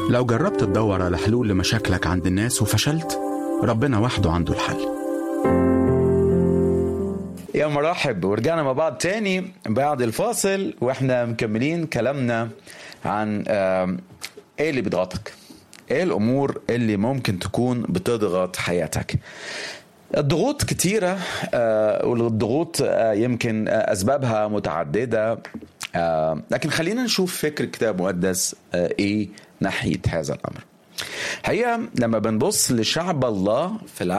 لو جربت تدور على حلول لمشاكلك عند الناس وفشلت ربنا وحده عنده الحل يا مرحب ورجعنا مع بعض تاني بعد الفاصل واحنا مكملين كلامنا عن آم، ايه اللي بيضغطك ايه الامور اللي ممكن تكون بتضغط حياتك الضغوط كتيرة آه، والضغوط آه، يمكن آه، أسبابها متعددة آه، لكن خلينا نشوف فكر الكتاب المقدس آه، إيه ناحية هذا الأمر هي لما بنبص لشعب الله في العهد